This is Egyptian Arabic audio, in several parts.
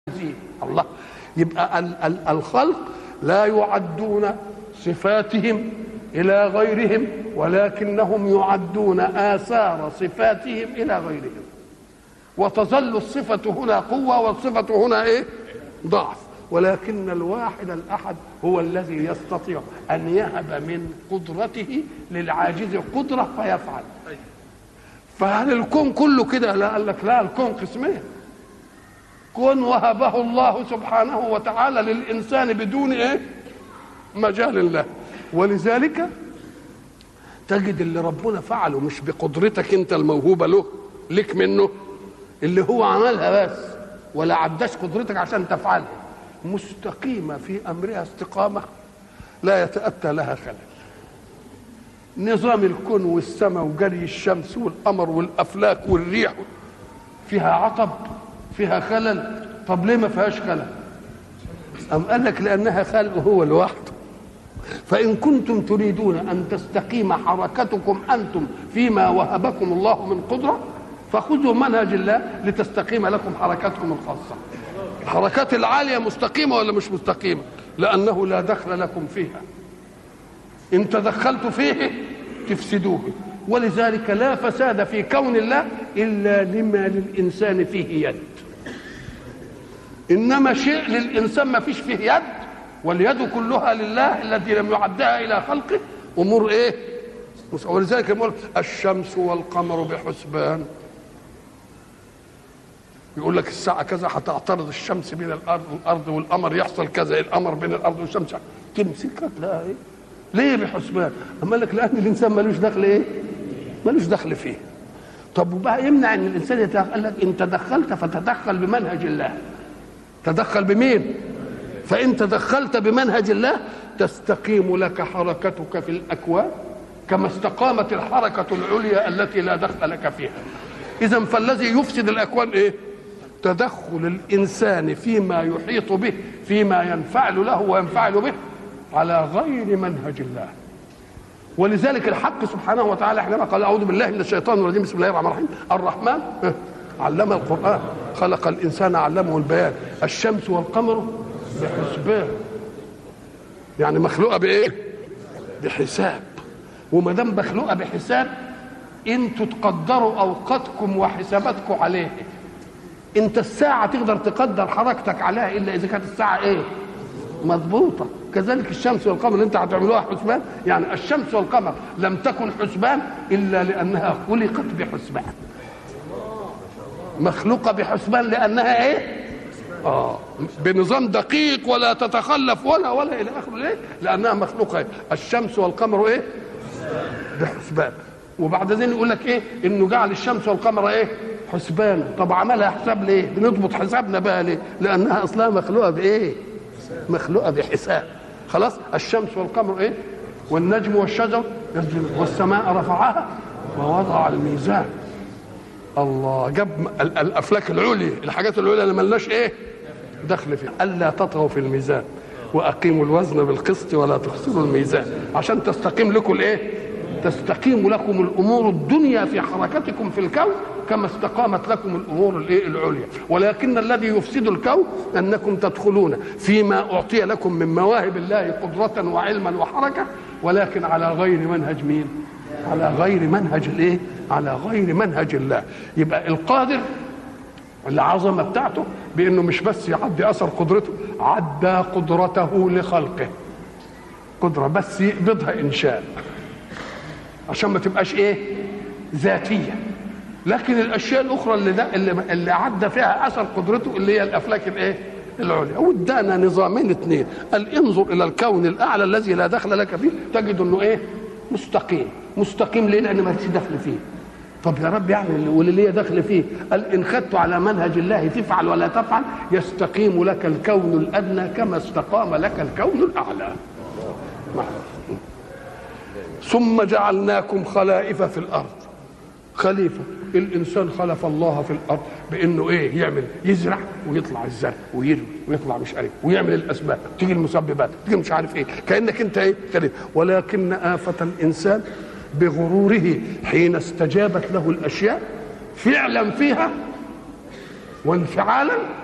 عايزين الله يبقى ال- ال- الخلق لا يعدون صفاتهم الى غيرهم ولكنهم يعدون اثار صفاتهم الى غيرهم وتظل الصفه هنا قوه والصفه هنا ايه ضعف ولكن الواحد الاحد هو الذي يستطيع ان يهب من قدرته للعاجز قدره فيفعل فهل الكون كله كده لا قال لك لا الكون قسمين كون وهبه الله سبحانه وتعالى للانسان بدون ايه مجال له ولذلك تجد اللي ربنا فعله مش بقدرتك انت الموهوبه له لك منه اللي هو عملها بس ولا عداش قدرتك عشان تفعلها مستقيمه في امرها استقامه لا يتاتى لها خلل نظام الكون والسماء وجري الشمس والقمر والافلاك والريح فيها عطب فيها خلل طب ليه ما فيهاش خلل أم قال لك لأنها خلق هو لوحده فإن كنتم تريدون أن تستقيم حركتكم أنتم فيما وهبكم الله من قدرة فخذوا منهج الله لتستقيم لكم حركتكم الخاصة الحركات العالية مستقيمة ولا مش مستقيمة لأنه لا دخل لكم فيها إن تدخلت فيه تفسدوه ولذلك لا فساد في كون الله إلا لما للإنسان فيه يد إنما شيء للإنسان ما فيش فيه يد واليد كلها لله الذي لم يعدها إلى خلقه أمور إيه ولذلك يقول الشمس والقمر بحسبان يقول لك الساعة كذا هتعترض الشمس بين الأرض والأرض والقمر يحصل كذا القمر بين الأرض والشمس تمسكك لا إيه ليه بحسبان؟ أما لك لأن الإنسان ملوش دخل إيه؟ ملوش دخل فيه طب وبقى يمنع ان الانسان يتدخل قال لك ان تدخلت فتدخل بمنهج الله تدخل بمين فان تدخلت بمنهج الله تستقيم لك حركتك في الاكوان كما استقامت الحركه العليا التي لا دخل لك فيها اذا فالذي يفسد الاكوان ايه تدخل الانسان فيما يحيط به فيما ينفعل له وينفعل به على غير منهج الله ولذلك الحق سبحانه وتعالى حينما قال اعوذ بالله من الشيطان الرجيم بسم الله الرحمن الرحيم الرحمن علم القران خلق الانسان علمه البيان الشمس والقمر بحسبان يعني مخلوقه بايه بحساب وما دام مخلوقه بحساب انتوا تقدروا اوقاتكم وحساباتكم عليه انت الساعه تقدر تقدر حركتك عليها الا اذا كانت الساعه ايه مضبوطه كذلك الشمس والقمر اللي انت هتعملوها حسبان يعني الشمس والقمر لم تكن حسبان الا لانها خلقت بحسبان مخلوقه بحسبان لانها ايه اه بنظام دقيق ولا تتخلف ولا ولا الى اخره ليه لانها مخلوقه إيه؟ الشمس والقمر ايه بحسبان وبعد ذلك يقول لك ايه انه جعل الشمس والقمر ايه حسبان طب عملها حساب ليه بنضبط حسابنا بقى ليه لانها اصلها مخلوقه بايه مخلوقه بحساب خلاص الشمس والقمر ايه والنجم والشجر يسجد والسماء رفعها ووضع الميزان الله جاب ال- الافلاك العليا الحاجات العليا اللي ملناش ايه دخل فيها الا تطغوا في الميزان واقيموا الوزن بالقسط ولا تخسروا الميزان عشان تستقيم لكم الايه تستقيم لكم الامور الدنيا في حركتكم في الكون كما استقامت لكم الامور الايه العليا ولكن الذي يفسد الكون انكم تدخلون فيما اعطي لكم من مواهب الله قدره وعلما وحركه ولكن على غير منهج مين على غير منهج الايه على غير منهج الله يبقى القادر العظمه بتاعته بانه مش بس يعدي اثر قدرته عدى قدرته لخلقه قدره بس يقبضها انشاء عشان ما تبقاش ايه ذاتيه لكن الاشياء الاخرى اللي ده اللي, اللي عدى فيها اثر قدرته اللي هي الافلاك الايه العليا وادانا نظامين اثنين قال انظر الى الكون الاعلى الذي لا دخل لك فيه تجد انه ايه مستقيم مستقيم ليه لان ما فيش دخل فيه طب يا رب يعني واللي ليه دخل فيه قال ان خدت على منهج الله تفعل ولا تفعل يستقيم لك الكون الادنى كما استقام لك الكون الاعلى ثم جعلناكم خلائف في الارض خليفه الانسان خلف الله في الارض بانه ايه يعمل يزرع ويطلع الزرع ويروي ويطلع مش عارف ويعمل الاسباب تيجي المسببات تيجي مش عارف ايه كانك انت ايه خليفه ولكن افه الانسان بغروره حين استجابت له الاشياء فعلا فيها وانفعالا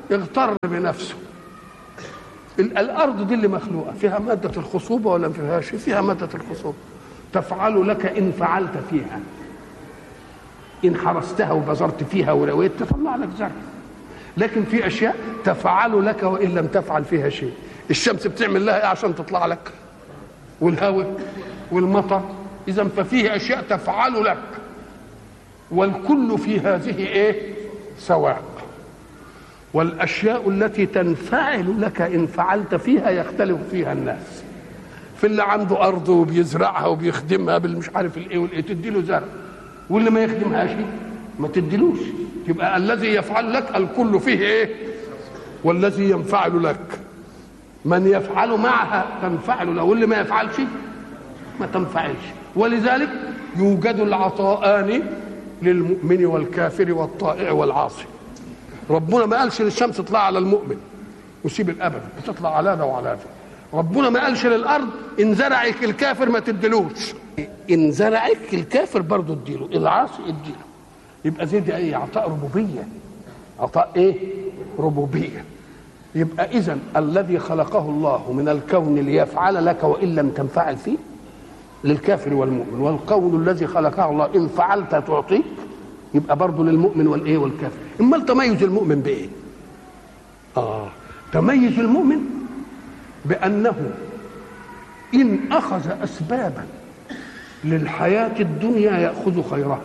يغتر بنفسه الارض دي اللي مخلوقه فيها ماده الخصوبه ولا ما فيهاش فيها ماده الخصوبه تفعل لك ان فعلت فيها ان حرستها وبذرت فيها ولويت تطلع لك زرع لكن في اشياء تفعل لك وان لم تفعل فيها شيء الشمس بتعمل لها ايه عشان تطلع لك والهواء والمطر اذا ففيه اشياء تفعل لك والكل في هذه ايه سواء والاشياء التي تنفعل لك ان فعلت فيها يختلف فيها الناس في اللي عنده ارض وبيزرعها وبيخدمها بالمش عارف الايه والايه تدي له زرع واللي ما يخدمهاش ما تديلوش يبقى الذي يفعل لك الكل فيه ايه والذي ينفعل لك من يفعل معها تنفعل له واللي ما يفعلش ما تنفعلش ولذلك يوجد العطاءان للمؤمن والكافر والطائع والعاصي ربنا ما قالش للشمس تطلع على المؤمن وسيب الابد بتطلع على ده وعلى ده ربنا ما قالش للارض ان زرعك الكافر ما تديلوش ان زرعك الكافر برضه اديله العاصي اديله يبقى زي دي ايه عطاء ربوبيه عطاء ايه ربوبيه يبقى اذا الذي خلقه الله من الكون ليفعل لك وان لم تنفعل فيه للكافر والمؤمن والقول الذي خلقه الله ان فعلت تعطيك يبقى برضه للمؤمن والايه والكافر امال تميز المؤمن بايه اه تميز المؤمن بانه ان اخذ اسبابا للحياه الدنيا ياخذ خيرها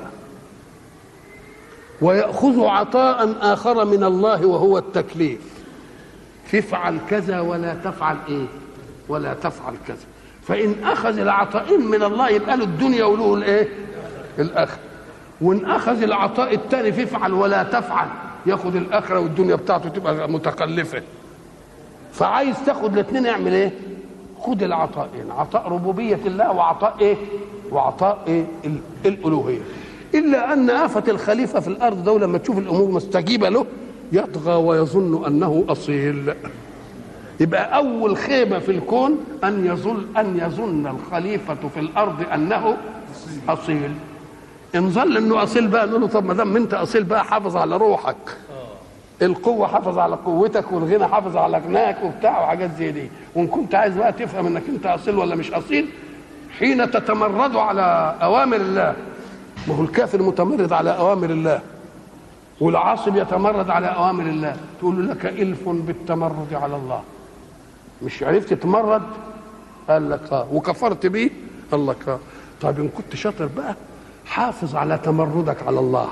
وياخذ عطاء اخر من الله وهو التكليف تفعل كذا ولا تفعل ايه ولا تفعل كذا فان اخذ العطاءين من الله يبقى له الدنيا وله الايه الاخره وان اخذ العطاء الثاني فافعل ولا تفعل ياخذ الاخره والدنيا بتاعته تبقى متكلفه فعايز تاخد الاثنين اعمل ايه خد العطاءين عطاء ربوبيه الله وعطاء ايه وعطاء ايه الالوهيه الا ان افه الخليفه في الارض ده لما تشوف الامور مستجيبه له يطغى ويظن انه اصيل يبقى اول خيبه في الكون ان يظن ان يظن الخليفه في الارض انه اصيل ان ظل انه اصيل بقى نقول له طب ما دام انت اصيل بقى حافظ على روحك القوة حافظ على قوتك والغنى حافظ على غناك وبتاع وحاجات زي دي وان كنت عايز بقى تفهم انك انت اصيل ولا مش اصيل حين تتمرد على اوامر الله ما هو الكافر متمرد على اوامر الله والعاصب يتمرد على اوامر الله تقول له لك الف بالتمرد على الله مش عرفت تتمرد قال لك اه وكفرت بيه قال لك اه طيب ان كنت شاطر بقى حافظ على تمردك على الله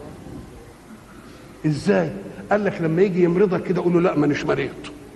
ازاي قال لك لما يجي يمرضك كده قول له لا مانيش مريض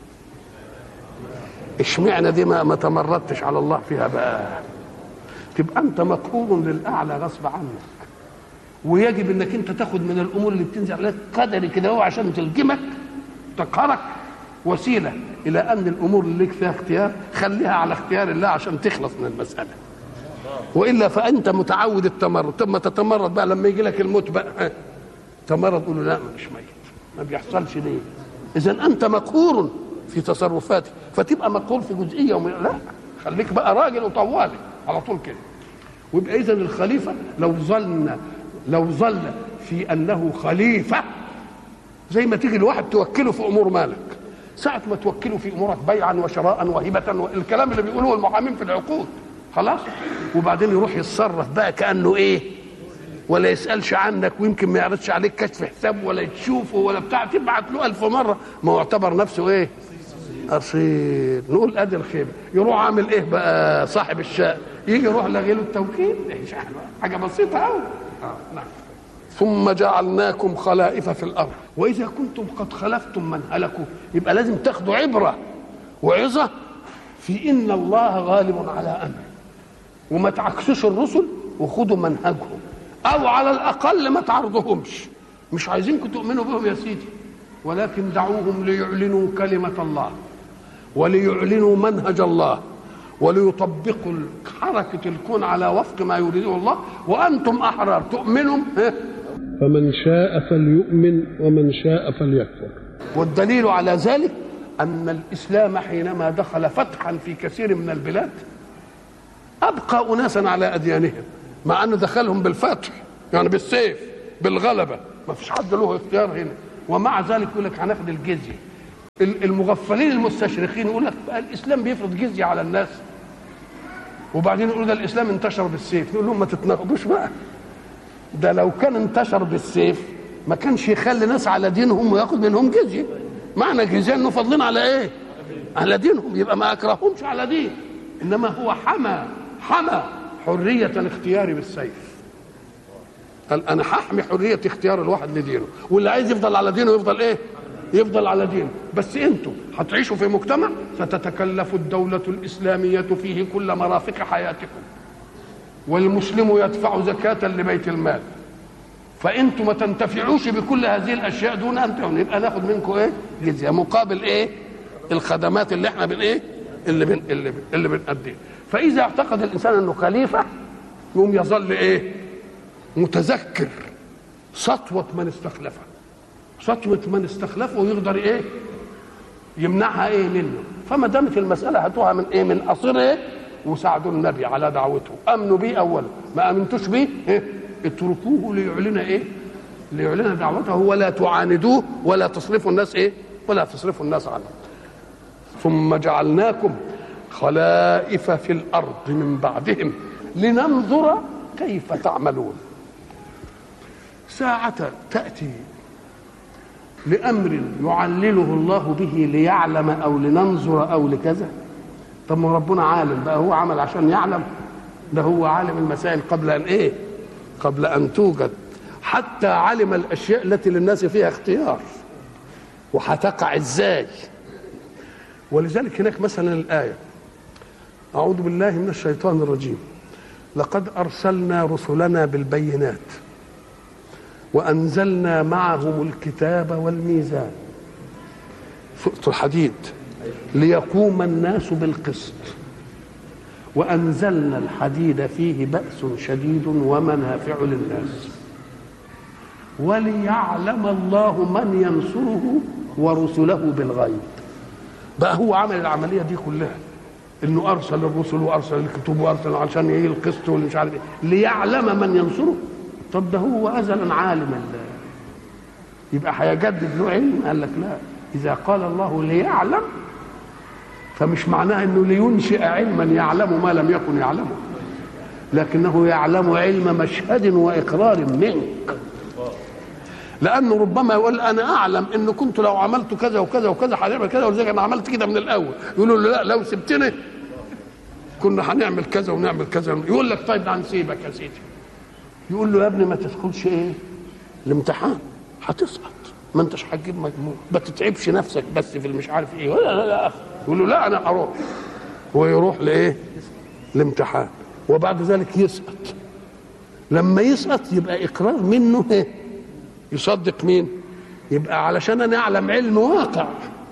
اشمعنى دي ما ما تمردتش على الله فيها بقى تبقى انت مقهور للاعلى غصب عنك ويجب انك انت تاخد من الامور اللي بتنزل عليك قدري كده هو عشان تلجمك تقهرك وسيله الى ان الامور اللي لك فيها اختيار خليها على اختيار الله عشان تخلص من المساله والا فانت متعود التمرد طب ما تتمرد بقى لما يجي لك الموت بقى تمرد قول له لا مش ميت ما بيحصلش ليه اذا انت مقهور في تصرفاتك فتبقى مقهور في جزئيه وم... لا خليك بقى راجل وطوالي على طول كده ويبقى اذا الخليفه لو ظل لو ظل في انه خليفه زي ما تيجي الواحد توكله في امور مالك ساعة ما توكله في امورك بيعا وشراء وهبة الكلام اللي بيقولوه المحامين في العقود خلاص وبعدين يروح يتصرف بقى كانه ايه ولا يسالش عنك ويمكن ما يعرضش عليك كشف حساب ولا تشوفه ولا بتاع تبعت له ألف مره ما هو يعتبر نفسه ايه اصيل نقول ادي الخيبه يروح عامل ايه بقى صاحب الشقه يجي يروح لغي له التوكيل حاجه بسيطه قوي آه. نعم ثم جعلناكم خلائف في الارض واذا كنتم قد خلفتم من هلكوا يبقى لازم تاخدوا عبره وعظه في ان الله غالب على امره وما تعكسوش الرسل وخدوا منهجهم او على الاقل ما تعرضهمش مش عايزينكم تؤمنوا بهم يا سيدي ولكن دعوهم ليعلنوا كلمه الله وليعلنوا منهج الله وليطبقوا حركة الكون على وفق ما يريده الله وأنتم أحرار تؤمنوا فمن شاء فليؤمن ومن شاء فليكفر والدليل على ذلك أن الإسلام حينما دخل فتحا في كثير من البلاد أبقى أناسا على أديانهم مع أنه دخلهم بالفتح يعني بالسيف بالغلبة ما فيش حد له اختيار هنا ومع ذلك يقول لك هناخد الجزيه ال- المغفلين المستشرقين يقول لك بقى الاسلام بيفرض جزيه على الناس وبعدين يقولوا ده الاسلام انتشر بالسيف نقول لهم ما تتناقضوش بقى ده لو كان انتشر بالسيف ما كانش يخلي ناس على دينهم وياخد منهم جزيه معنى جزيه انه فاضلين على ايه على دينهم يبقى ما اكرههمش على دين انما هو حمى حمى حريه اختياري بالسيف قال انا هحمي حريه اختيار الواحد لدينه واللي عايز يفضل على دينه يفضل ايه يفضل على دينه بس انتم هتعيشوا في مجتمع ستتكلف الدوله الاسلاميه فيه كل مرافق حياتكم والمسلم يدفع زكاه لبيت المال فانتم ما تنتفعوش بكل هذه الاشياء دون ان تعملوا يبقى ناخد منكم ايه جزيه مقابل ايه الخدمات اللي احنا بن ايه اللي بن اللي بن اللي بنأديها فاذا اعتقد الانسان انه خليفه يقوم يظل ايه متذكر سطوة من استخلفه سطوة من استخلفه ويقدر ايه يمنعها ايه منه فما دامت المسألة هاتوها من ايه من قصير ايه وساعدوا النبي على دعوته امنوا بيه اولا ما امنتوش بيه إيه؟ اتركوه ليعلن ايه ليعلن دعوته ولا تعاندوه ولا تصرفوا الناس ايه ولا تصرفوا الناس عنه ثم جعلناكم خلائف في الارض من بعدهم لننظر كيف تعملون ساعة تأتي لأمر يعلله الله به ليعلم أو لننظر أو لكذا طب ما ربنا عالم بقى هو عمل عشان يعلم ده هو عالم المسائل قبل أن إيه قبل أن توجد حتى علم الأشياء التي للناس فيها اختيار وهتقع إزاي ولذلك هناك مثلا الآية أعوذ بالله من الشيطان الرجيم لقد أرسلنا رسلنا بالبينات وأنزلنا معهم الكتاب والميزان سورة الحديد ليقوم الناس بالقسط وأنزلنا الحديد فيه بأس شديد ومنافع للناس وليعلم الله من ينصره ورسله بالغيب بقى هو عمل العملية دي كلها انه ارسل الرسل وارسل الكتب وارسل عشان ايه القسط واللي مش عارف ايه ليعلم من ينصره طب ده هو ازلا عالم الله يبقى هيجدد له علم قال لك لا اذا قال الله ليعلم فمش معناه انه لينشئ علما يعلم ما لم يكن يعلمه لكنه يعلم علم مشهد واقرار منك لانه ربما يقول انا اعلم ان كنت لو عملت كذا وكذا وكذا هنعمل كذا ولذلك انا عملت كده من الاول يقولوا له لا لو سبتني كنا هنعمل كذا ونعمل كذا يقول لك طيب هنسيبك يا سيدي يقول له يا ابني ما تدخلش ايه الامتحان هتسقط ما انتش هتجيب مجموع ما تتعبش نفسك بس في المش عارف ايه ولا لا لا يقول له لا انا اروح ويروح لايه الامتحان وبعد ذلك يسقط لما يسقط يبقى اقرار منه ايه يصدق مين يبقى علشان نعلم علم واقع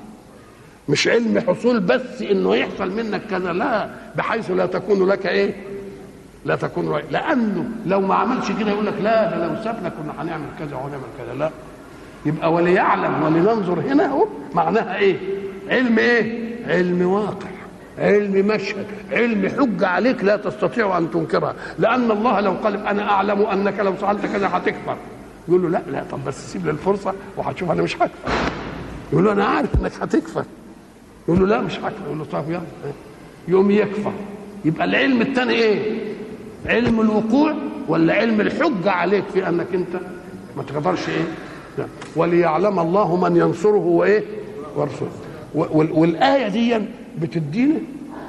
مش علم حصول بس انه يحصل منك كذا لا بحيث لا تكون لك ايه لا تكون رأي. لانه لو ما عملش كده يقول لك لا ده لو سابنا كنا هنعمل كذا وهنعمل كذا لا يبقى وليعلم ولننظر هنا اهو معناها ايه علم ايه علم واقع علم مشهد علم حجة عليك لا تستطيع أن تنكرها لأن الله لو قال أنا أعلم أنك لو فعلت كذا هتكفر يقول له لا لا طب بس سيب لي الفرصة وهتشوف أنا مش هكفر يقول له أنا عارف إنك هتكفر يقول له لا مش هكفر يقول له طب يلا يقوم يكفر يبقى العلم الثاني ايه علم الوقوع ولا علم الحجة عليك في انك انت ما تقدرش ايه لا. وليعلم الله من ينصره وايه ورسوله وال- والآية دي بتدينا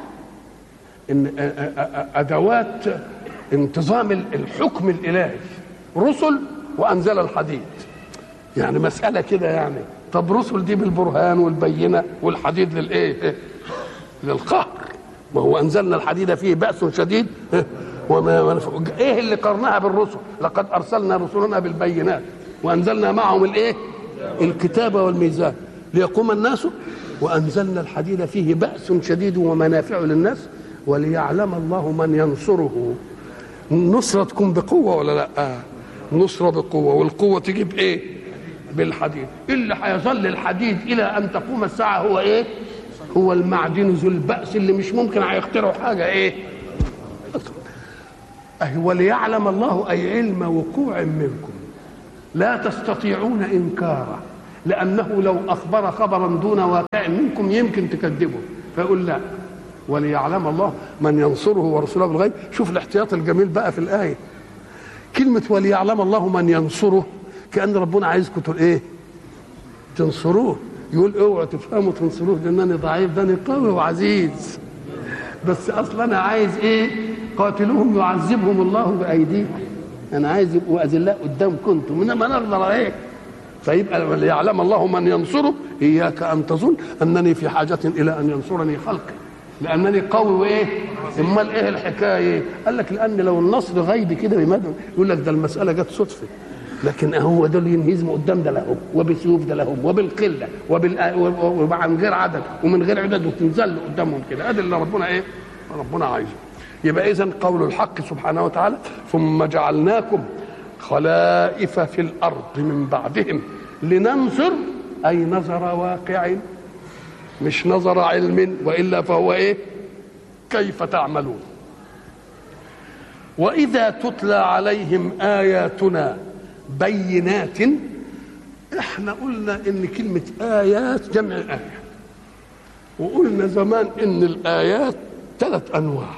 ان أ- أ- أ- ادوات انتظام الحكم الالهي رسل وانزل الحديد يعني مسألة كده يعني طب رسل دي بالبرهان والبينة والحديد للايه للقهر ما هو انزلنا الحديد فيه باس شديد وما وما- ايه اللي قرنها بالرسل لقد ارسلنا رسلنا بالبينات وانزلنا معهم الايه الكتاب والميزان ليقوم الناس وانزلنا الحديد فيه باس شديد ومنافع للناس وليعلم الله من ينصره النصرة تكون بقوة ولا لا آه. نصرة بقوة والقوة تيجي بإيه بالحديد اللي هيظل الحديد إلى أن تقوم الساعة هو إيه هو المعدن ذو البأس اللي مش ممكن هيخترعوا حاجة إيه أي وليعلم الله أي علم وقوع منكم لا تستطيعون إنكاره لانه لو اخبر خبرا دون واقع منكم يمكن تكذبه فيقول لا وليعلم الله من ينصره ورسوله بالغيب شوف الاحتياط الجميل بقى في الايه كلمه وليعلم الله من ينصره كان ربنا عايزكم تقول ايه تنصروه يقول اوعوا تفهموا تنصروه لانني ضعيف ده أنا قوي وعزيز بس اصلا انا عايز ايه قاتلوهم يعذبهم الله بايديكم انا عايز يبقوا اذلاء قدامكم انتم انما انا اقدر ايه فيبقى ليعلم الله من ينصره اياك ان تظن انني في حاجه الى ان ينصرني خلقي لانني قوي وايه امال ايه الحكايه قال لك لان لو النصر غيبي كده بمدى يقول لك ده المساله جت صدفه لكن هو دول ينهزموا قدام ده لهم وبسيوف ده لهم وبالقله وبال وعن غير عدد ومن غير عدد وتنزل قدامهم كده ادي اللي ربنا ايه ربنا عايزه يبقى اذا قول الحق سبحانه وتعالى ثم جعلناكم خلائف في الارض من بعدهم لننظر اي نظر واقع مش نظر علم والا فهو ايه كيف تعملون واذا تتلى عليهم اياتنا بينات احنا قلنا ان كلمه ايات جمع ايه وقلنا زمان ان الايات ثلاث انواع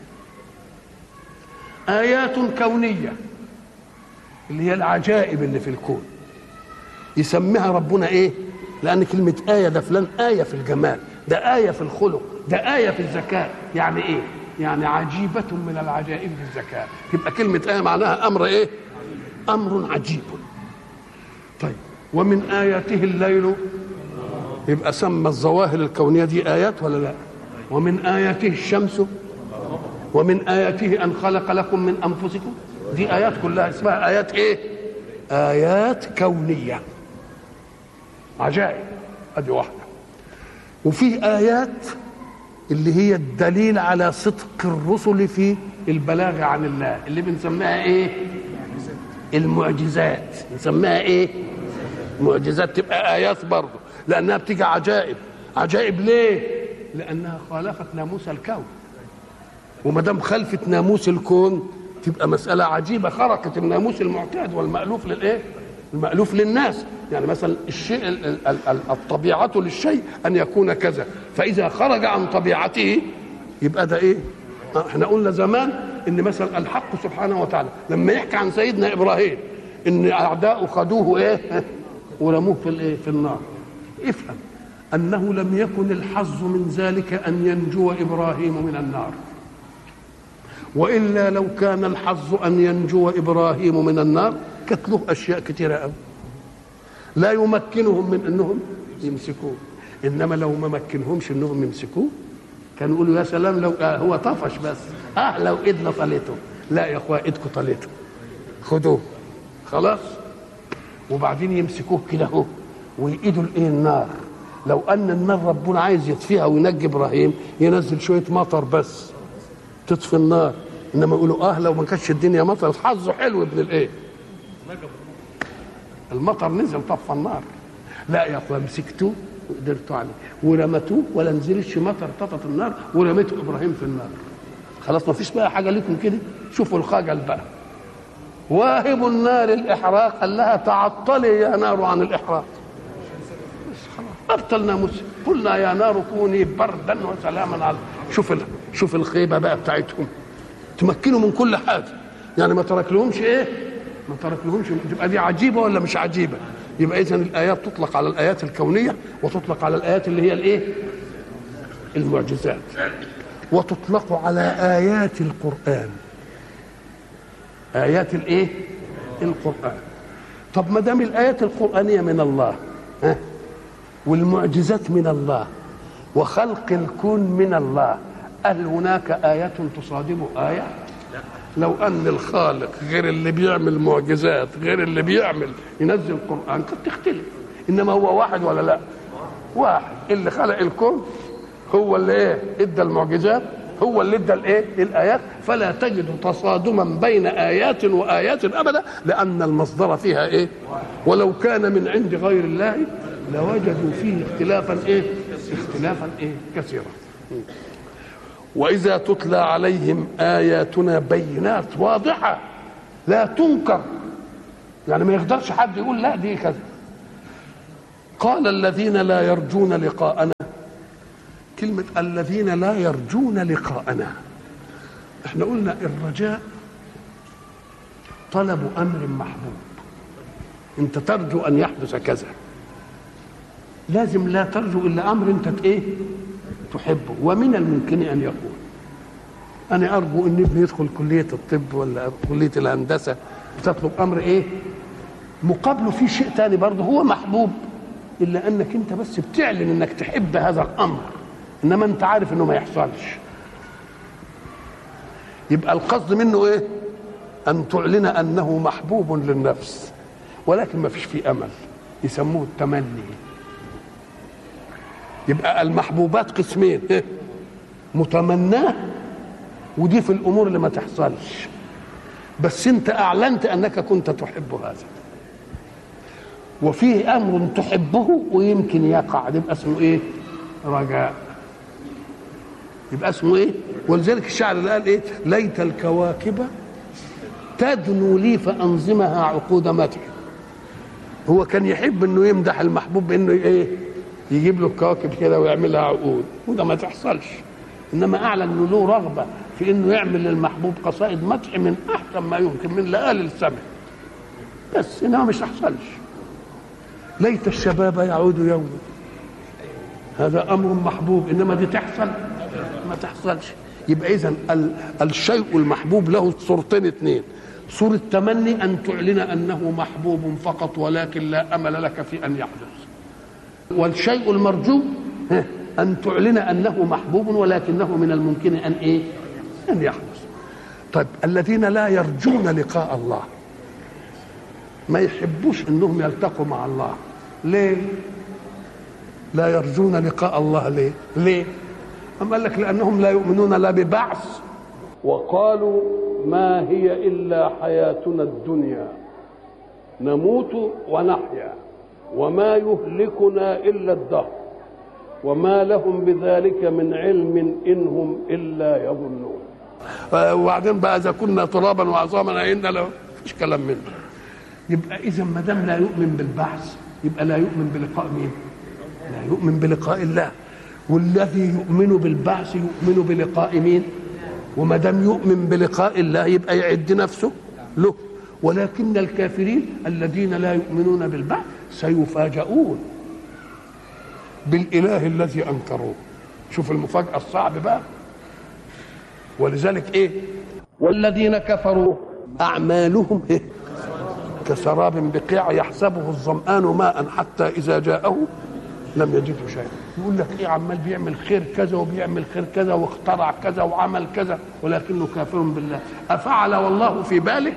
ايات كونيه اللي هي العجائب اللي في الكون يسميها ربنا ايه لان كلمه ايه ده فلان ايه في الجمال ده ايه في الخلق ده ايه في الذكاء يعني ايه يعني عجيبه من العجائب في الذكاء تبقى كلمه ايه معناها امر ايه امر عجيب طيب ومن اياته الليل يبقى سمى الظواهر الكونيه دي ايات ولا لا ومن اياته الشمس ومن اياته ان خلق لكم من انفسكم دي ايات كلها اسمها ايات ايه ايات كونيه عجائب ادي واحده وفي ايات اللي هي الدليل على صدق الرسل في البلاغ عن الله اللي بنسميها ايه المعجزات نسميها ايه معجزات تبقى ايات برضه لانها بتيجي عجائب عجائب ليه لانها خالفت ناموس الكون وما دام خلفت ناموس الكون تبقى مساله عجيبه خرقت الناموس المعتاد والمالوف للايه المألوف للناس يعني مثلا الشيء ال- ال- ال- الطبيعة للشيء أن يكون كذا فإذا خرج عن طبيعته يبقى ده إيه آه، احنا قلنا زمان ان مثلا الحق سبحانه وتعالى لما يحكي عن سيدنا ابراهيم ان اعداؤه خدوه ايه ورموه في الايه في النار افهم انه لم يكن الحظ من ذلك ان ينجو ابراهيم من النار والا لو كان الحظ ان ينجو ابراهيم من النار كانت له اشياء كثيره قوي لا يمكنهم من انهم يمسكوه انما لو ما مكنهمش انهم يمسكوه كانوا يقولوا يا سلام لو آه هو طفش بس اه لو ايدنا طليته لا يا اخويا ايدكم طليته خدوه خلاص وبعدين يمسكوه كده اهو ويقيدوا الايه النار لو ان النار ربنا عايز يطفيها وينجي ابراهيم ينزل شويه مطر بس تطفي النار انما يقولوا اه لو ما كانتش الدنيا مطر حظه حلو ابن الايه المطر نزل طفى النار لا يا اخويا مسكتوه وقدرتوا عليه ورمتوه ولا نزلش مطر طفت النار ورميته ابراهيم في النار خلاص ما فيش بقى حاجه لكم كده شوفوا الخجل بقى واهب النار الاحراق قال لها تعطلي يا نار عن الاحراق بس خلاص ابطل ناموس قلنا يا نار كوني بردا وسلاما على شوف ال... شوف الخيبه بقى بتاعتهم تمكنوا من كل حاجه يعني ما ترك لهمش ايه ما ترك لهمش تبقى دي عجيبه ولا مش عجيبه يبقى اذا الايات تطلق على الايات الكونيه وتطلق على الايات اللي هي الايه المعجزات وتطلق على ايات القران ايات الايه القران طب ما دام الايات القرانيه من الله ها والمعجزات من الله وخلق الكون من الله هل هناك آية تصادم آية؟ لو أن الخالق غير اللي بيعمل معجزات غير اللي بيعمل ينزل قرآن قد تختلف إنما هو واحد ولا لا؟ واحد اللي خلق الكون هو اللي ايه؟ ادى المعجزات هو اللي ادى الايه؟ الايات فلا تجد تصادما بين ايات وايات ابدا لان المصدر فيها ايه؟ ولو كان من عند غير الله لوجدوا فيه اختلافا ايه؟ اختلافا ايه؟ كثيرا. واذا تتلى عليهم اياتنا بينات واضحه لا تنكر يعني ما يقدرش حد يقول لا دي كذا قال الذين لا يرجون لقاءنا كلمة الذين لا يرجون لقاءنا احنا قلنا الرجاء طلب أمر محبوب انت ترجو أن يحدث كذا لازم لا ترجو إلا أمر انت ايه تحبه ومن الممكن أن يكون أنا أرجو أن ابني يدخل كلية الطب ولا كلية الهندسة تطلب أمر إيه مقابله في شيء تاني برضه هو محبوب إلا أنك أنت بس بتعلن أنك تحب هذا الأمر إنما أنت عارف أنه ما يحصلش يبقى القصد منه إيه أن تعلن أنه محبوب للنفس ولكن ما فيش فيه أمل يسموه التمني يبقى المحبوبات قسمين إيه؟ متمناه ودي في الامور اللي ما تحصلش بس انت اعلنت انك كنت تحب هذا وفيه امر تحبه ويمكن يقع يبقى اسمه ايه رجاء يبقى اسمه ايه ولذلك الشاعر اللي قال ايه ليت الكواكب تدنو لي فانظمها عقود مدح هو كان يحب انه يمدح المحبوب بانه ايه يجيب له الكواكب كده ويعملها عقود وده ما تحصلش انما اعلن انه له رغبه في انه يعمل للمحبوب قصائد مدح من احسن ما يمكن من لآل السمع بس انما مش تحصلش ليت الشباب يعود يوما هذا امر محبوب انما دي تحصل ما تحصلش يبقى اذا الشيء المحبوب له صورتين اثنين صورة تمني أن تعلن أنه محبوب فقط ولكن لا أمل لك في أن يحدث والشيء المرجو أن تعلن أنه محبوب ولكنه من الممكن أن إيه؟ أن يحدث. طيب الذين لا يرجون لقاء الله ما يحبوش أنهم يلتقوا مع الله. ليه؟ لا يرجون لقاء الله ليه؟ ليه؟ أم قال لك لأنهم لا يؤمنون لا ببعث وقالوا ما هي إلا حياتنا الدنيا نموت ونحيا وما يهلكنا إلا الدهر وما لهم بذلك من علم إن هم إلا يظنون وبعدين بقى إذا كنا ترابا وعظاما أئنا له مفيش كلام منه يبقى إذا ما دام لا يؤمن بالبعث يبقى لا يؤمن بلقاء مين؟ لا يؤمن بلقاء الله والذي يؤمن بالبعث يؤمن بلقاء مين؟ وما دام يؤمن بلقاء الله يبقى يعد نفسه له ولكن الكافرين الذين لا يؤمنون بالبعث سيفاجؤون بالاله الذي انكروه شوف المفاجاه الصعب بقى ولذلك ايه والذين كفروا اعمالهم إيه؟ كسراب بقيع يحسبه الظمآن ماء حتى اذا جاءه لم يجده شيئا يقول لك ايه عمال بيعمل خير كذا وبيعمل خير كذا واخترع كذا وعمل كذا ولكنه كافر بالله افعل والله في باله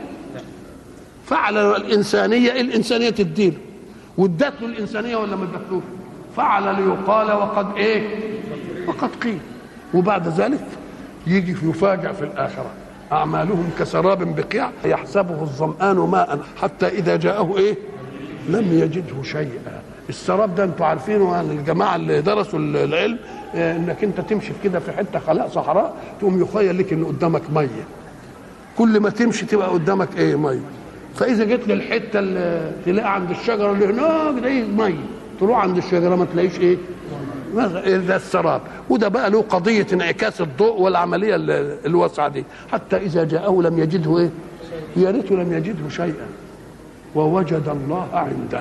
فعل الانسانيه الانسانيه تديله وادت له الانسانيه ولا ما ادتلوش فعل ليقال وقد ايه وقد قيل وبعد ذلك يجي يفاجأ في الآخرة أعمالهم كسراب بقيع يحسبه الظمآن ماء حتى إذا جاءه إيه لم يجده شيئا السراب ده انتوا عارفينه يعني الجماعة اللي درسوا العلم اه انك انت تمشي كده في حتة خلاء صحراء تقوم يخيل لك ان قدامك مية كل ما تمشي تبقى قدامك ايه مية فاذا جيت للحتة اللي تلاقي عند الشجرة اللي هناك ده مية تروح عند الشجره ما تلاقيش ايه ده السراب وده بقى له قضيه انعكاس الضوء والعمليه الواسعه دي حتى اذا جاءه لم يجده ايه يا ريته لم يجده شيئا ووجد الله عنده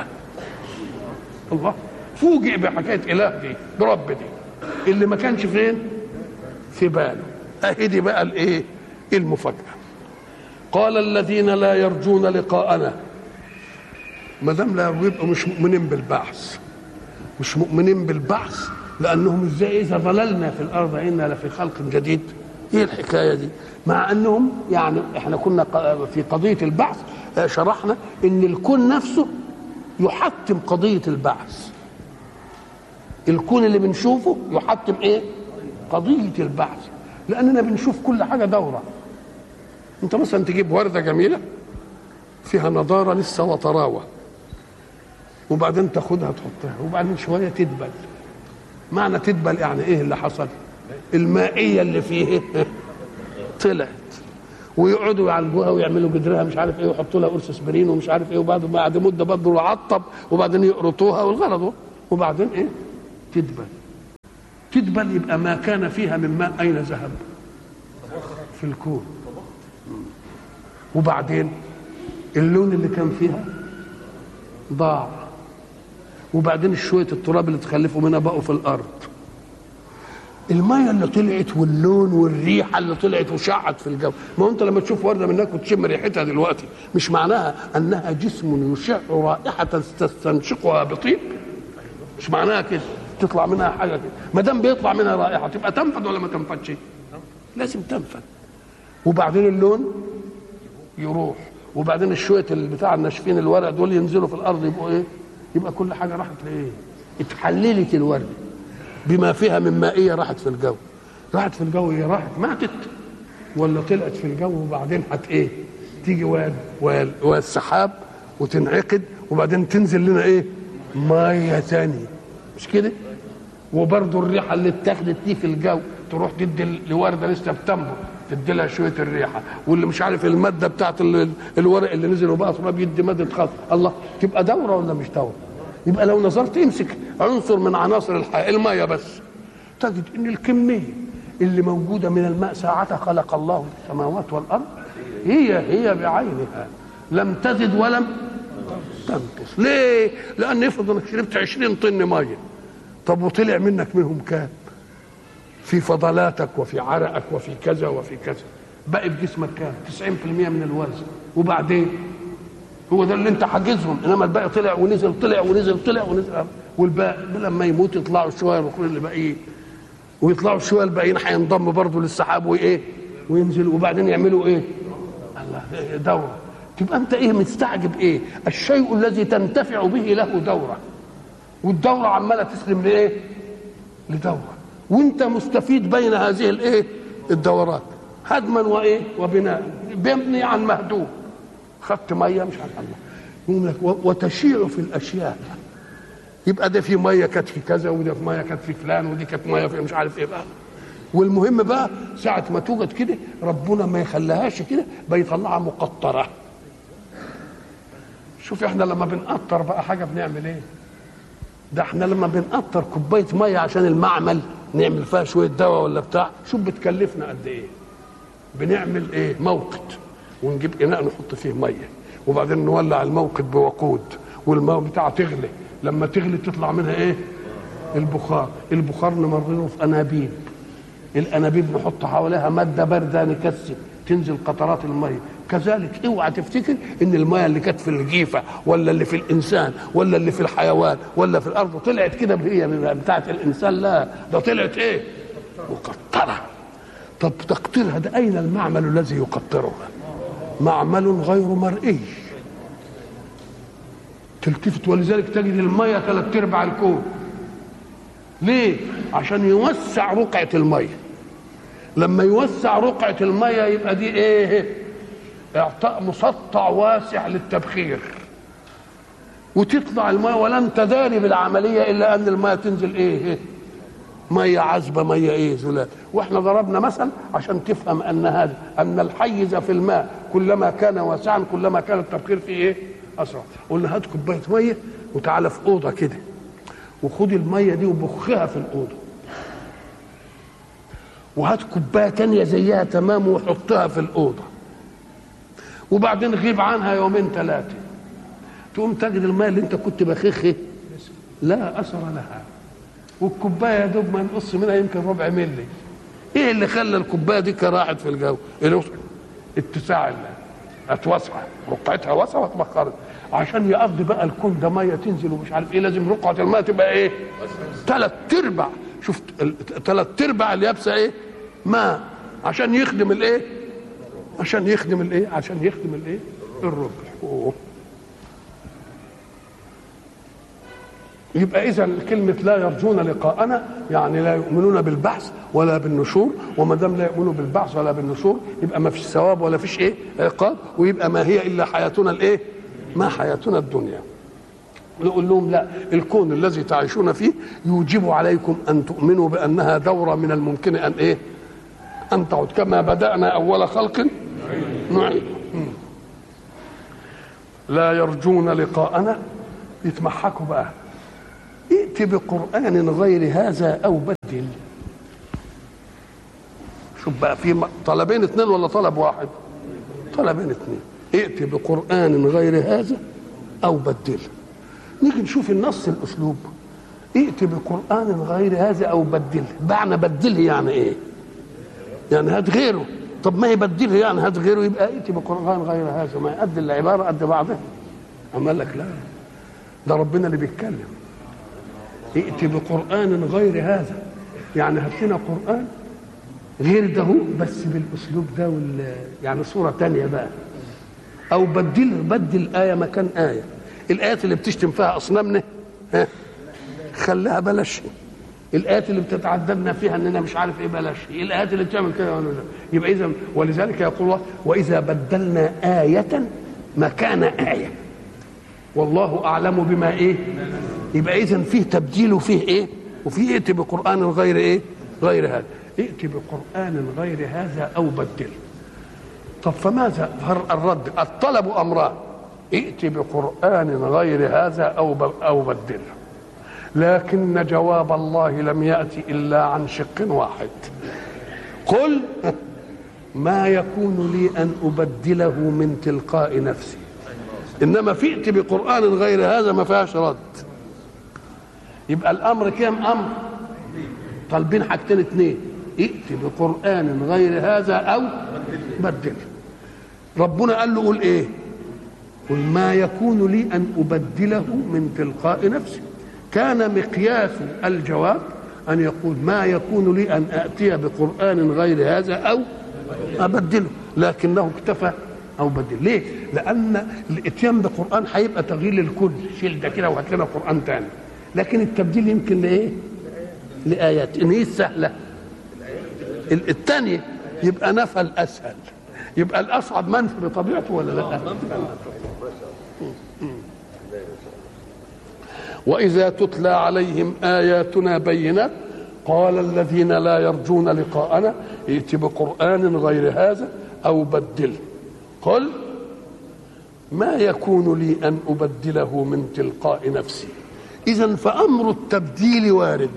الله فوجئ بحكايه اله دي برب دي اللي ما كانش فين في باله اهي دي بقى الايه المفاجاه قال الذين لا يرجون لقاءنا ما دام لا يبقوا مش مؤمنين بالبعث مش مؤمنين بالبعث لانهم ازاي اذا ضللنا في الارض انا لفي خلق جديد ايه الحكايه دي مع انهم يعني احنا كنا في قضيه البعث شرحنا ان الكون نفسه يحتم قضيه البعث الكون اللي بنشوفه يحتم ايه قضيه البعث لاننا بنشوف كل حاجه دوره انت مثلا تجيب ورده جميله فيها نضاره لسه وطراوه وبعدين تاخدها تحطها وبعدين شويه تدبل معنى تدبل يعني ايه اللي حصل المائيه اللي فيه طلعت ويقعدوا يعالجوها ويعملوا جدرها مش عارف ايه ويحطوا لها قرص اسبرين ومش عارف ايه وبعد بعد مده برضه يعطب وبعدين يقرطوها والغرض وبعدين ايه تدبل تدبل يبقى ما كان فيها من ماء اين ذهب في الكون وبعدين اللون اللي كان فيها ضاع وبعدين شويه التراب اللي تخلفوا منها بقوا في الارض الميه اللي طلعت واللون والريحه اللي طلعت وشعت في الجو ما هو انت لما تشوف ورده منك وتشم ريحتها دلوقتي مش معناها انها جسم يشع رائحه تستنشقها بطيب مش معناها كده تطلع منها حاجه كده ما دام بيطلع منها رائحه تبقى تنفد ولا ما تنفدش لازم تنفد وبعدين اللون يروح وبعدين الشويه بتاع الناشفين الورق دول ينزلوا في الارض يبقوا ايه يبقى كل حاجه راحت لايه اتحللت الورده بما فيها من مائيه راحت في الجو راحت في الجو هي راحت ماتت ولا طلعت في الجو وبعدين هت ايه تيجي واد واد والسحاب وتنعقد وبعدين تنزل لنا ايه ميه تانية مش كده وبرضه الريحه اللي اتاخدت دي في الجو تروح تدي لورده لسه بتنبت تدي لها شويه الريحه واللي مش عارف الماده بتاعت ال- الورق اللي نزل وبقى تراب يدي ماده خاص الله تبقى دوره ولا مش دوره يبقى لو نظرت امسك عنصر من عناصر الحياه الميه بس تجد ان الكميه اللي موجوده من الماء ساعة خلق الله السماوات والارض هي هي بعينها لم تزد ولم تنقص ليه؟ لان افرض انك شربت 20 طن ميه طب وطلع منك منهم كام؟ في فضلاتك وفي عرقك وفي كذا وفي كذا بقي في جسمك كام 90% من الوزن وبعدين هو ده اللي انت حاجزهم انما الباقي طلع ونزل طلع ونزل طلع ونزل والباقي لما يموت يطلعوا شويه الاخرين اللي باقيين ويطلعوا شويه الباقيين هينضموا برضه للسحاب وايه وينزلوا وبعدين يعملوا ايه الله دوره تبقى انت ايه مستعجب ايه الشيء الذي تنتفع به له دوره والدوره عماله تسلم لايه لدوره وانت مستفيد بين هذه الايه الدورات هدما وايه وبناء بيبني عن مهدوم خدت ميه مش عارف الله يقول لك و- وتشيع في الاشياء يبقى ده في ميه كانت في كذا وده في ميه كانت في فلان ودي كانت ميه في مش عارف ايه بقى والمهم بقى ساعة ما توجد كده ربنا ما يخليهاش كده بيطلعها مقطرة شوف احنا لما بنقطر بقى حاجة بنعمل ايه ده احنا لما بنقطر كوباية مية عشان المعمل نعمل فيها شوية دواء ولا بتاع شوف بتكلفنا قد ايه بنعمل ايه موقد ونجيب اناء نحط فيه ميه وبعدين نولع الموقد بوقود والماء بتاعها تغلي لما تغلي تطلع منها ايه البخار البخار نمرره في انابيب الانابيب نحط حواليها ماده بارده نكثف تنزل قطرات الميه كذلك اوعى تفتكر ان الميه اللي كانت في الجيفه ولا اللي في الانسان ولا اللي في الحيوان ولا في الارض طلعت كده هي بتاعت الانسان لا ده طلعت ايه مقطره طب تقطيرها ده اين المعمل الذي يقطرها معمل غير مرئي تلتفت ولذلك تجد الميه ثلاث ارباع الكون ليه عشان يوسع رقعه الميه لما يوسع رقعه الميه يبقى دي ايه اعطاء مسطع واسع للتبخير وتطلع الميه ولن تداري بالعمليه الا ان الميه تنزل ايه ميه عذبه ميه ايه زلال واحنا ضربنا مثل عشان تفهم ان هذا ان الحيز في الماء كلما كان واسعا كلما كان التبخير فيه ايه اسرع قلنا هات كوبايه ميه وتعالى في اوضه كده وخد الميه دي وبخها في الاوضه وهات كوبايه تانية زيها تمام وحطها في الاوضه وبعدين غيب عنها يومين ثلاثه تقوم تجد الميه اللي انت كنت بخخه لا اثر لها والكوبايه يا دوب ما نقص منها يمكن ربع ملي ايه اللي خلى الكوبايه دي راحت في الجو الوسع اتساع الله اتوسع رقعتها واسعه واتبخرت عشان يقضي بقى الكون ده ميه تنزل ومش عارف ايه لازم رقعه الماء تبقى ايه ثلاث ارباع شفت ثلاث ارباع اليابسه ايه ماء عشان يخدم الايه عشان يخدم الايه عشان يخدم الايه الربع أوه. يبقى اذا كلمه لا يرجون لقاءنا يعني لا يؤمنون بالبعث ولا بالنشور وما دام لا يؤمنوا بالبعث ولا بالنشور يبقى ما فيش ثواب ولا فيش ايه عقاب ويبقى ما هي الا حياتنا الايه ما حياتنا الدنيا نقول لهم لا الكون الذي تعيشون فيه يوجب عليكم ان تؤمنوا بانها دوره من الممكن ان ايه ان تعود كما بدانا اول خلق نعيد لا يرجون لقاءنا يتمحكوا بقى ائت بقرآن غير هذا أو بدل شوف بقى في طلبين اثنين ولا طلب واحد طلبين اثنين ائت بقرآن غير هذا أو بدل نيجي نشوف النص الأسلوب ائت بقرآن غير هذا أو بدل معنى بدله يعني إيه يعني هات غيره طب ما يبدله يعني هات غيره يبقى ائت بقرآن غير هذا ما قد العبارة قد بعضها أما قال لك لا ده ربنا اللي بيتكلم ائت بقرآن غير هذا يعني هات لنا قرآن غير ده بس بالاسلوب ده وال يعني صوره تانية بقى او بدل بدل ايه مكان ايه الايات اللي بتشتم فيها اصنامنا ها خليها بلاش الايات اللي بتتعذبنا فيها اننا مش عارف ايه بلاش الايات اللي بتعمل كده يبقى اذا ولذلك يقول الله واذا بدلنا ايه مكان ايه والله اعلم بما ايه يبقى اذا فيه تبديل وفيه ايه وفيه ائت بقران غير ايه غير هذا ائت بقرآن غير هذا أو بدل طب فماذا الرد الطلب أمران ائت بقرآن غير هذا أو أو بدل لكن جواب الله لم يأتي إلا عن شق واحد قل ما يكون لي أن أبدله من تلقاء نفسي إنما فئت بقرآن غير هذا ما فيهاش رد يبقى الأمر كام أمر طالبين حاجتين اتنين ائت بقرآن غير هذا أو بدل ربنا قال له قول إيه قل ما يكون لي أن أبدله من تلقاء نفسي كان مقياس الجواب أن يقول ما يكون لي أن آتي بقرآن غير هذا أو أبدله لكنه اكتفى أو بدل ليه؟ لأن الإتيان بقرآن هيبقى تغيير للكل شيل ده كده وهات لنا قرآن تاني لكن التبديل يمكن لإيه؟ لآيات إن هي السهلة الثانية يبقى نفى الأسهل يبقى الأصعب منفي بطبيعته ولا لا؟ وإذا تتلى عليهم آياتنا بينات قال الذين لا يرجون لقاءنا ائت بقرآن غير هذا أو بدله قل ما يكون لي أن أبدله من تلقاء نفسي إذا فأمر التبديل وارد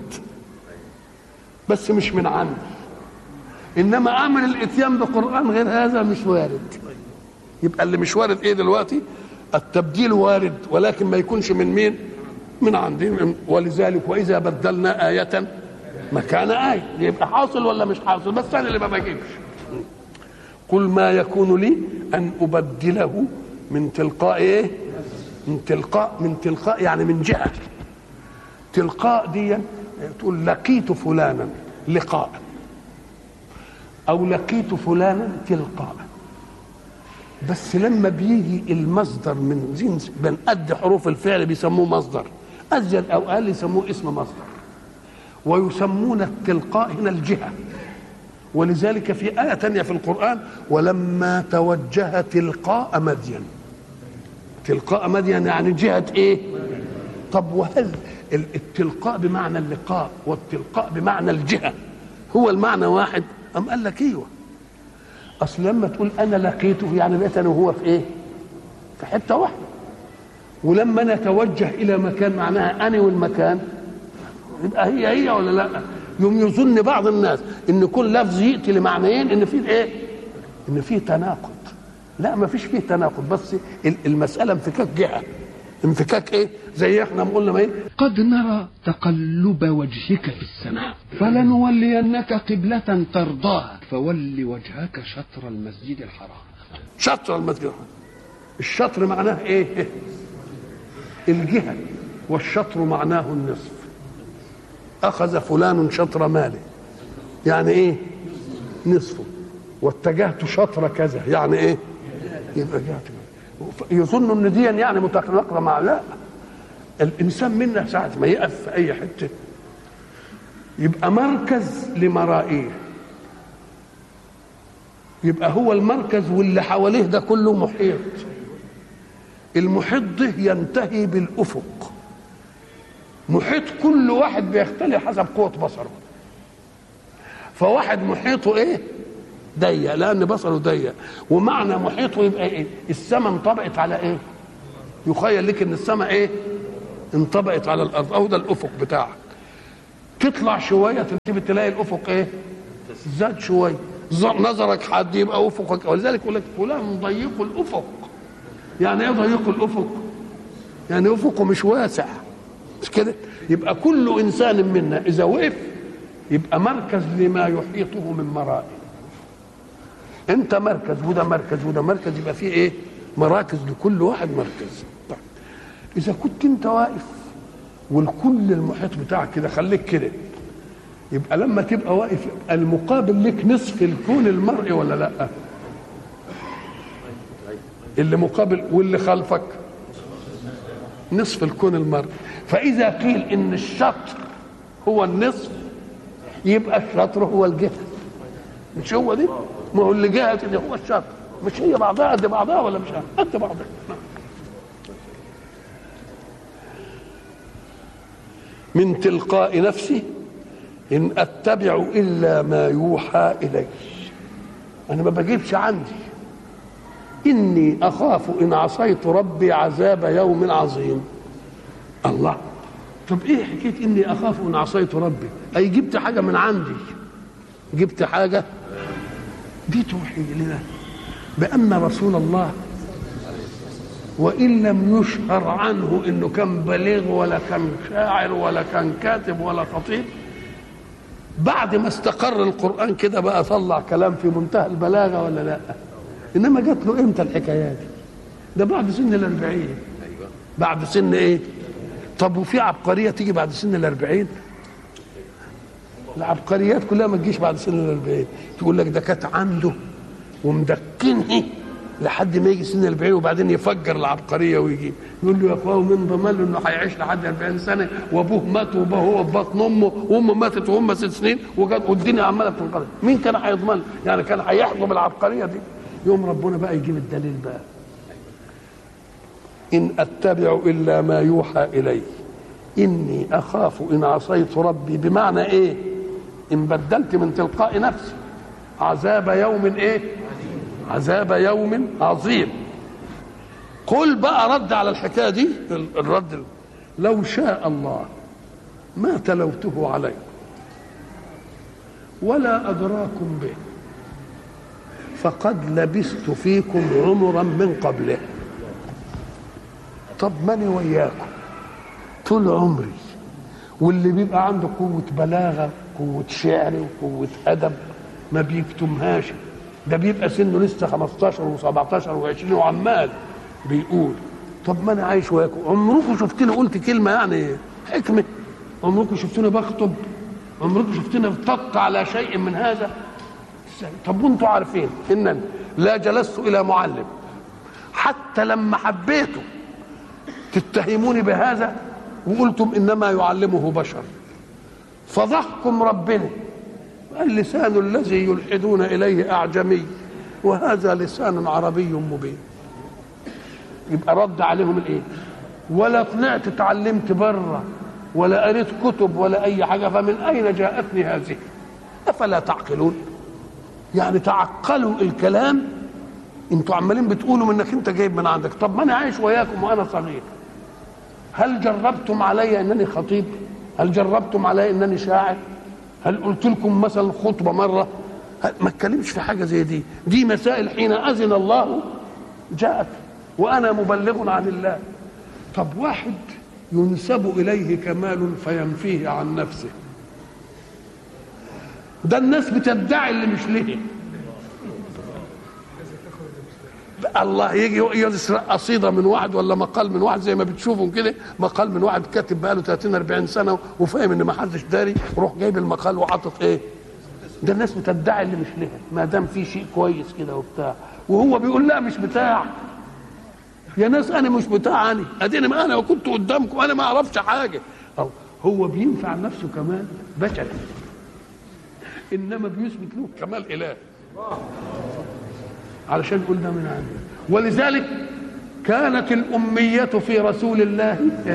بس مش من عندي انما امر الاتيان بقران غير هذا مش وارد يبقى اللي مش وارد ايه دلوقتي التبديل وارد ولكن ما يكونش من مين من عندي ولذلك واذا بدلنا ايه مكان ايه يبقى حاصل ولا مش حاصل بس انا اللي ما بجيبش قل ما يكون لي ان ابدله من تلقاء ايه من تلقاء من تلقاء يعني من جهه تلقاء دي تقول لقيت فلانا لقاء او لقيت فلانا تلقاء بس لما بيجي المصدر من جنس من قد حروف الفعل بيسموه مصدر ازيد او اقل يسموه اسم مصدر ويسمون التلقاء هنا الجهه ولذلك في آية تانية في القرآن ولما توجه تلقاء مدين تلقاء مدين يعني جهة ايه طب وهل التلقاء بمعنى اللقاء والتلقاء بمعنى الجهة هو المعنى واحد أم قال لك ايوه اصل لما تقول انا لقيته يعني بقيت انا وهو في ايه في حته واحده ولما انا اتوجه الى مكان معناها انا والمكان يبقى هي هي ولا لا يوم يظن بعض الناس ان كل لفظ ياتي لمعنيين ان في ايه ان في تناقض لا ما فيش فيه تناقض بس المساله انفكاك جهه انفكاك ايه زي احنا ما قلنا ما ايه قد نرى تقلب وجهك في السماء فلنولينك قبلة ترضاها فول وجهك شطر المسجد الحرام شطر المسجد الحرام الشطر معناه ايه الجهة والشطر معناه النصف أخذ فلان شطر ماله يعني ايه نصفه واتجهت شطر كذا يعني ايه يبقى جهت يظن ان دي يعني متناقضه مع لا الانسان منا ساعه ما يقف في اي حته يبقى مركز لمرائيه يبقى هو المركز واللي حواليه ده كله محيط المحيط ده ينتهي بالافق محيط كل واحد بيختلف حسب قوه بصره فواحد محيطه ايه ضيق لان بصره ضيق ومعنى محيطه يبقى ايه السماء انطبقت على ايه يخيل لك ان السماء ايه انطبقت على الارض اهو ده الافق بتاعك تطلع شويه تنتبه تلاقي الافق ايه زاد شويه ز- نظرك حد يبقى افقك ولذلك يقول لك فلان ضيق الافق يعني ايه ضيق الافق يعني افقه مش واسع مش كده يبقى كل انسان منا اذا وقف يبقى مركز لما يحيطه من مرائه انت مركز وده مركز وده مركز يبقى فيه ايه مراكز لكل واحد مركز طيب. اذا كنت انت واقف والكل المحيط بتاعك كده خليك كده يبقى لما تبقى واقف يبقى المقابل لك نصف الكون المرئي ولا لا اللي مقابل واللي خلفك نصف الكون المرئي فاذا قيل ان الشطر هو النصف يبقى الشطر هو الجهه مش هو دي ما هو اللي جهه اللي هو الشطر مش هي بعضها قد بعضها ولا مش قد بعضها من تلقاء نفسي ان اتبع الا ما يوحى الي انا ما بجيبش عندي اني اخاف ان عصيت ربي عذاب يوم عظيم الله طب ايه حكايه اني اخاف ان عصيت ربي اي جبت حاجه من عندي جبت حاجه دي توحي لنا بان رسول الله وان لم يشهر عنه انه كان بليغ ولا كان شاعر ولا كان كاتب ولا خطيب بعد ما استقر القران كده بقى طلع كلام في منتهى البلاغه ولا لا انما جات له امتى الحكايات دي؟ ده بعد سن الأربعين بعد سن ايه طب وفي عبقريه تيجي بعد سن الأربعين العبقريات كلها ما تجيش بعد سن الأربعين تقول لك ده كانت عنده ومدكنه لحد ما يجي سن 40 وبعدين يفجر العبقريه ويجي يقول له يا اخويا من ضمن له انه هيعيش لحد 40 سنه وابوه مات وهو في بطن امه وامه ماتت وهم ست سنين وجت والدنيا عماله بتنقلب مين كان هيضمن يعني كان هيحضن العبقريه دي يوم ربنا بقى يجيب الدليل بقى ان اتبع الا ما يوحى الي اني اخاف ان عصيت ربي بمعنى ايه ان بدلت من تلقاء نفسي عذاب يوم ايه عذاب يوم عظيم قل بقى رد على الحكايه دي الرد لو شاء الله ما تلوته عليكم ولا ادراكم به فقد لبثت فيكم عمرا من قبله طب ماني وياكم طول عمري واللي بيبقى عنده قوة بلاغة قوة شعر وقوة أدب ما بيكتمهاش ده بيبقى سنه لسه 15 و17 و20 وعمال بيقول طب ما انا عايش وياكم عمركم شفتني قلت كلمه يعني حكمه عمركم شفتوني بخطب عمركم شفتني ارتدت على شيء من هذا طب وانتم عارفين انني لا جلست الى معلم حتى لما حبيته تتهموني بهذا وقلتم انما يعلمه بشر فضحكم ربنا اللسان الذي يلحدون اليه اعجمي وهذا لسان عربي مبين يبقى رد عليهم الايه ولا طلعت اتعلمت بره ولا قريت كتب ولا اي حاجه فمن اين جاءتني هذه افلا تعقلون يعني تعقلوا الكلام انتوا عمالين بتقولوا انك انت جايب من عندك طب ما انا عايش وياكم وانا صغير هل جربتم علي انني خطيب هل جربتم علي انني شاعر هل قلت لكم مثلا خطبه مره ما اتكلمش في حاجه زي دي دي مسائل حين اذن الله جاءت وانا مبلغ عن الله طب واحد ينسب اليه كمال فينفيه عن نفسه ده الناس بتدعي اللي مش ليه الله يجي يسرق قصيده من واحد ولا مقال من واحد زي ما بتشوفوا كده مقال من واحد كاتب بقاله 30 40 سنه وفاهم ان ما حدش داري روح جايب المقال وحاطط ايه ده الناس بتدعي اللي مش لها ما دام في شيء كويس كده وبتاع وهو بيقول لا مش بتاع يا ناس انا مش بتاع انا اديني ما انا وكنت قدامكم انا ما اعرفش حاجه أو هو بينفع نفسه كمان بشر انما بيثبت له كمال اله علشان يقول ده من عنده ولذلك كانت الأمية في رسول الله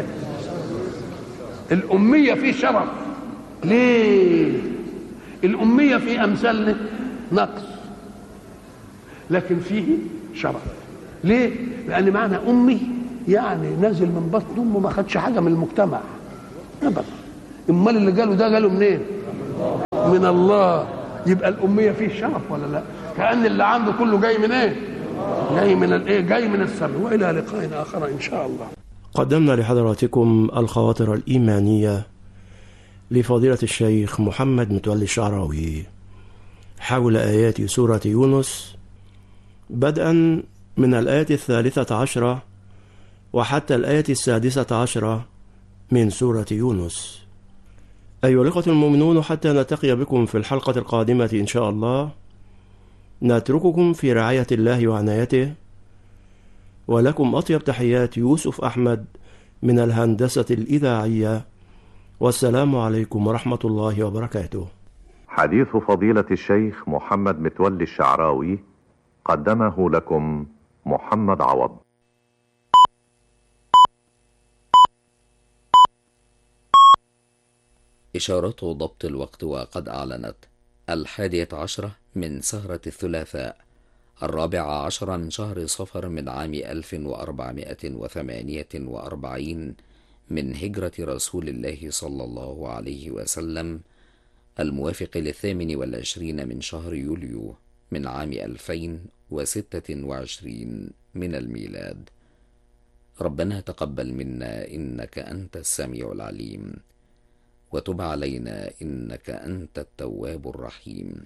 الأمية في شرف ليه الأمية في أمثالنا نقص لكن فيه شرف ليه لأن معنى أمي يعني نازل من بطن امه ما خدش حاجه من المجتمع ابدا امال اللي جاله ده جاله منين من الله يبقى الاميه فيه شرف ولا لا كان اللي عنده كله جاي من ايه جاي من الايه جاي من السماء والى لقاء اخر ان شاء الله قدمنا لحضراتكم الخواطر الإيمانية لفضيلة الشيخ محمد متولي الشعراوي حول آيات سورة يونس بدءا من الآية الثالثة عشرة وحتى الآية السادسة عشرة من سورة يونس أيها الإخوة المؤمنون حتى نلتقي بكم في الحلقة القادمة إن شاء الله نترككم في رعاية الله وعنايته ولكم أطيب تحيات يوسف أحمد من الهندسة الإذاعية والسلام عليكم ورحمة الله وبركاته حديث فضيلة الشيخ محمد متولي الشعراوي قدمه لكم محمد عوض إشارات ضبط الوقت وقد أعلنت الحادية عشرة من سهرة الثلاثاء الرابع عشر من شهر صفر من عام ألف وأربعمائة وثمانية وأربعين من هجرة رسول الله صلى الله عليه وسلم الموافق للثامن والعشرين من شهر يوليو من عام ألفين وستة وعشرين من الميلاد ربنا تقبل منا إنك أنت السميع العليم وتب علينا إنك أنت التواب الرحيم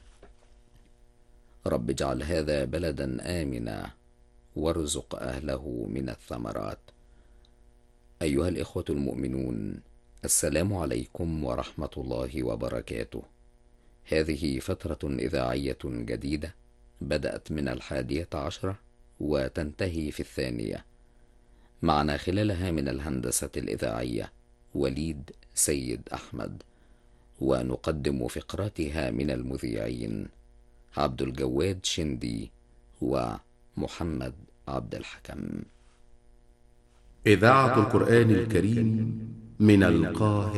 رب اجعل هذا بلدا آمنا وارزق أهله من الثمرات أيها الإخوة المؤمنون السلام عليكم ورحمة الله وبركاته هذه فترة إذاعية جديدة بدأت من الحادية عشرة وتنتهي في الثانية معنا خلالها من الهندسة الإذاعية وليد سيد أحمد ونقدم فقراتها من المذيعين عبد الجواد شندي ومحمد عبد الحكم إذاعة القرآن الكريم من القاهرة